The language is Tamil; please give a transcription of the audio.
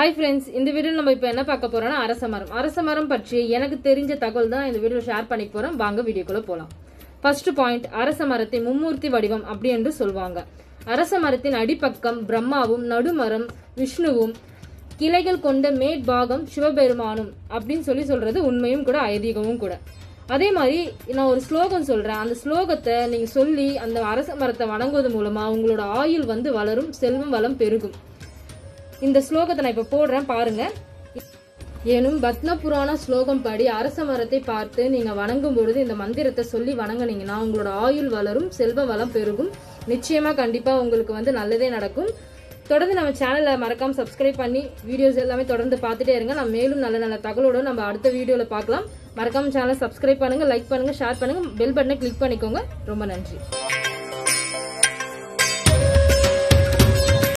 ஹாய் ஃப்ரெண்ட்ஸ் இந்த வீடியோ நம்ம இப்போ என்ன பார்க்க போறோம்னா அரச மரம் அரச மரம் பற்றி எனக்கு தெரிஞ்ச தகவல் தான் இந்த வீடியோ ஷேர் பண்ணிக்க போறேன் வாங்க வீடியோக்குள்ள போலாம் ஃபர்ஸ்ட் பாயிண்ட் அரச மரத்தை மும்மூர்த்தி வடிவம் அப்படி என்று சொல்வாங்க அரச மரத்தின் அடிப்பக்கம் பிரம்மாவும் நடுமரம் விஷ்ணுவும் கிளைகள் கொண்ட மேற்பாகம் சிவபெருமானும் அப்படின்னு சொல்லி சொல்றது உண்மையும் கூட ஐதீகமும் கூட அதே மாதிரி நான் ஒரு ஸ்லோகம் சொல்றேன் அந்த ஸ்லோகத்தை நீங்க சொல்லி அந்த அரச மரத்தை வணங்குவது மூலமா உங்களோட ஆயுள் வந்து வளரும் செல்வம் வளம் பெருகும் இந்த ஸ்லோகத்தை நான் இப்ப போடுறேன் பாருங்க எனும் பத்ம புராண ஸ்லோகம் படி அரச மரத்தை பார்த்து நீங்க வணங்கும் பொழுது இந்த மந்திரத்தை சொல்லி வணங்குனீங்கன்னா உங்களோட ஆயுள் வளரும் செல்வ வளம் பெருகும் நிச்சயமா கண்டிப்பா உங்களுக்கு வந்து நல்லதே நடக்கும் தொடர்ந்து நம்ம சேனலை மறக்காம சப்ஸ்கிரைப் பண்ணி வீடியோஸ் எல்லாமே தொடர்ந்து பார்த்துட்டே இருங்க நம்ம மேலும் நல்ல நல்ல தகவலோட நம்ம அடுத்த வீடியோல பார்க்கலாம் மறக்காம சேனலை சப்ஸ்கிரைப் பண்ணுங்க லைக் பண்ணுங்க ஷேர் பண்ணுங்க பெல் பட்டனை கிளிக் பண்ணிக்கோங்க ரொம்ப நன்றி